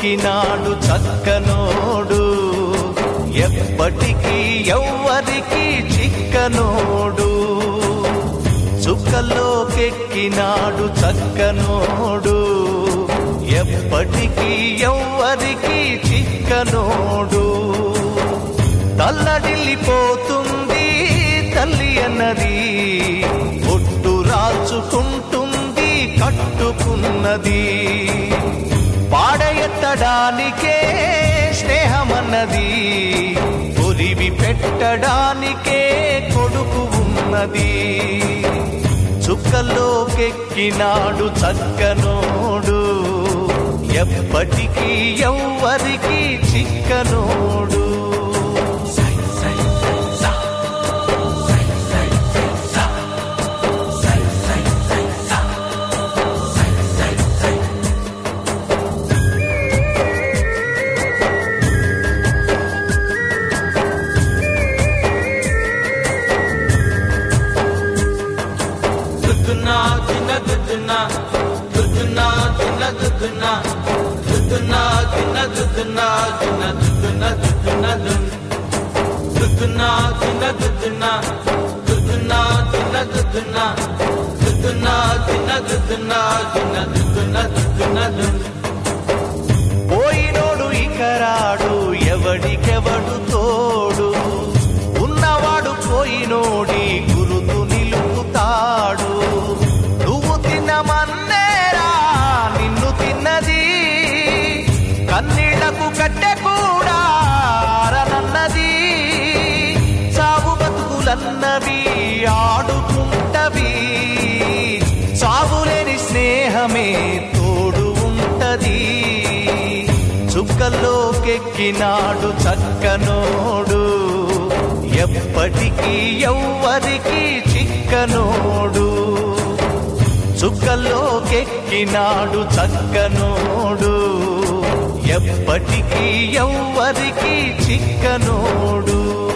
కెక్కినాడు చక్కనోడు ఎప్పటికీ ఎవ్వరికి చిక్కనోడు చుక్కలోకెక్కినాడు చక్కనోడు ఎప్పటికీ ఎవ్వరికి చిక్కనోడు తల్లడిల్లిపోతుంది తల్లి అన్నది ఒట్టు రాచుకుంటుంది కట్టుకున్నది పాడెత్తడానికే స్నేహమన్నది ఒలివి పెట్టడానికే కొడుకు ఉన్నది చుక్కలోకెక్కినాడు చక్కనోడు ఎప్పటికీ ఎవ్వరికి చిక్కనోడు దుద్దునా చిన్న దుద్దునా దుద్దునా చిన్న దుద్దునా దుద్దునా చిన్న దుద్దునా చిన్న దుద్దునా దుద్దునా దుద్దునా చిన్న దుద్దునా దుద్దునా చిన్న దుద్దునా దుద్దునా చిన్న దుద్దునా చిన్న దుద్దునా దుద్దునా పోయినోడు ఇకరాడు ఎవడికెవడు తోడు ఉన్నవాడు పోయినోడి గురుతు నిలుపుతాడు నువ్వు తిన్నమన్నేరా నిన్ను తిన్నది కన్నీళ్లకు కట్టె కూడా ఆరనన్నది సాగు బతుకులన్నవి ఆడుకుంటవి సాగులేని స్నేహమే తోడు ఉంటది చుక్కల్లోకెక్కినాడు చక్కనోడు ఎప్పటికీ ఎవ్వరికి చిక్కనోడు చుక్కల్లోకెక్కినాడు చక్కనోడు ఎప్పటికీ ఎవ్వరికి చిక్కనోడు